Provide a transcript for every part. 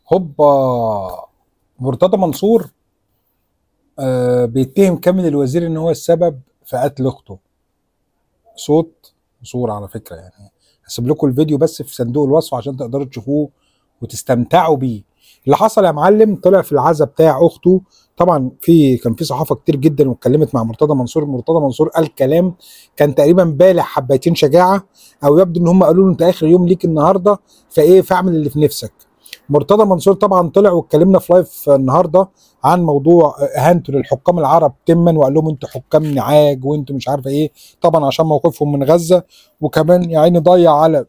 هوبا مرتضى منصور آه بيتهم كامل الوزير ان هو السبب في قتل اخته صوت وصورة على فكرة يعني هسيب لكم الفيديو بس في صندوق الوصف عشان تقدروا تشوفوه وتستمتعوا بيه اللي حصل يا معلم طلع في العزا بتاع اخته طبعا في كان في صحافه كتير جدا واتكلمت مع مرتضى منصور مرتضى منصور قال كلام كان تقريبا بالع حبتين شجاعه او يبدو ان هم قالوا له انت اخر يوم ليك النهارده فايه فاعمل اللي في نفسك مرتضى منصور طبعا طلع واتكلمنا في لايف النهارده عن موضوع اهانته للحكام العرب تما وقال لهم انتوا حكام نعاج وانتوا مش عارفه ايه طبعا عشان موقفهم من غزه وكمان يا عيني ضيع على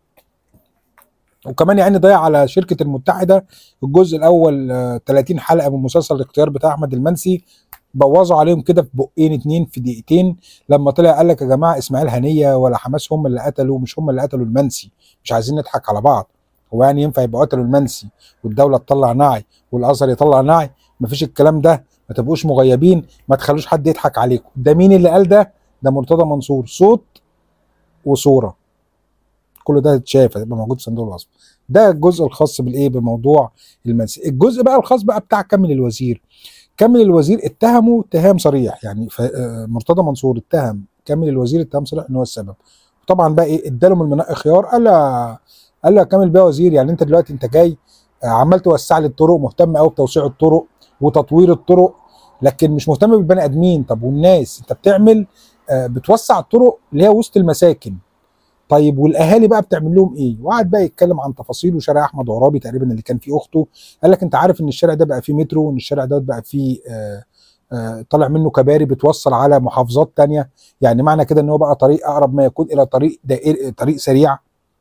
وكمان يعني ضيع على شركه المتحده الجزء الاول آه، 30 حلقه من مسلسل الاختيار بتاع احمد المنسي بوظوا عليهم كده في بقين اتنين في دقيقتين لما طلع قال لك يا جماعه اسماعيل هنيه ولا حماس هم اللي قتلوا مش هم اللي قتلوا المنسي مش عايزين نضحك على بعض هو يعني ينفع يبقى قتلوا المنسي والدوله تطلع نعي والازهر يطلع نعي مفيش الكلام ده ما تبقوش مغيبين ما تخلوش حد يضحك عليكم ده مين اللي قال ده ده مرتضى منصور صوت وصوره كل ده اتشاف هيبقى موجود في صندوق الوصف ده الجزء الخاص بالايه بموضوع المنسي الجزء بقى الخاص بقى بتاع كامل الوزير كامل الوزير اتهمه اتهام صريح يعني ف- آه، مرتضى منصور اتهم كامل الوزير اتهام صريح ان هو السبب طبعا بقى ايه اداله من المناقي خيار قال له قال له يا كامل بقى وزير يعني انت دلوقتي انت جاي آه، عمال توسع لي الطرق مهتم قوي بتوسيع الطرق وتطوير الطرق لكن مش مهتم بالبني ادمين طب والناس انت بتعمل آه، بتوسع الطرق اللي هي وسط المساكن طيب والاهالي بقى بتعمل لهم ايه؟ وقعد بقى يتكلم عن تفاصيل وشارع احمد عرابي تقريبا اللي كان فيه اخته قال لك انت عارف ان الشارع ده بقى فيه مترو وان الشارع ده بقى فيه آه آه طالع منه كباري بتوصل على محافظات تانية يعني معنى كده ان هو بقى طريق اقرب ما يكون الى طريق دائري طريق سريع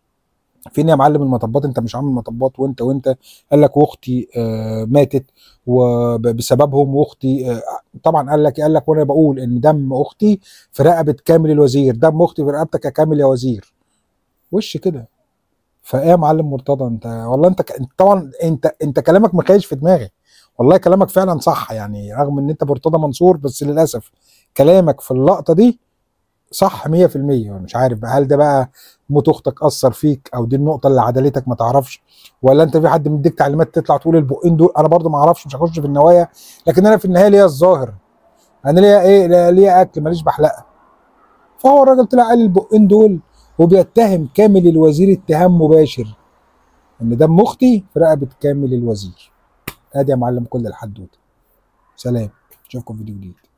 فين يا معلم المطبات انت مش عامل مطبات وانت وانت قال لك واختي آه ماتت وبسببهم واختي آه طبعا قال لك قال لك وانا بقول ان دم اختي في رقبه كامل الوزير دم اختي في رقبتك يا كامل يا وزير وش كده فايه يا معلم مرتضى انت والله انت ك... انت طبعا انت انت كلامك مخيش في دماغي والله كلامك فعلا صح يعني رغم ان انت مرتضى منصور بس للاسف كلامك في اللقطه دي صح 100% مش عارف بقى هل ده بقى موت اختك اثر فيك او دي النقطه اللي عدلتك ما تعرفش ولا انت في حد مديك تعليمات تطلع تقول البقين دول انا برضو ما اعرفش مش هخش في النوايا لكن انا في النهايه ليا الظاهر انا ليا ايه ليا اكل ماليش بحلقه فهو الراجل طلع قال البقين دول وبيتهم كامل الوزير اتهام مباشر ان دم اختي في رقبه كامل الوزير ادي يا معلم كل الحدوته سلام اشوفكم في فيديو جديد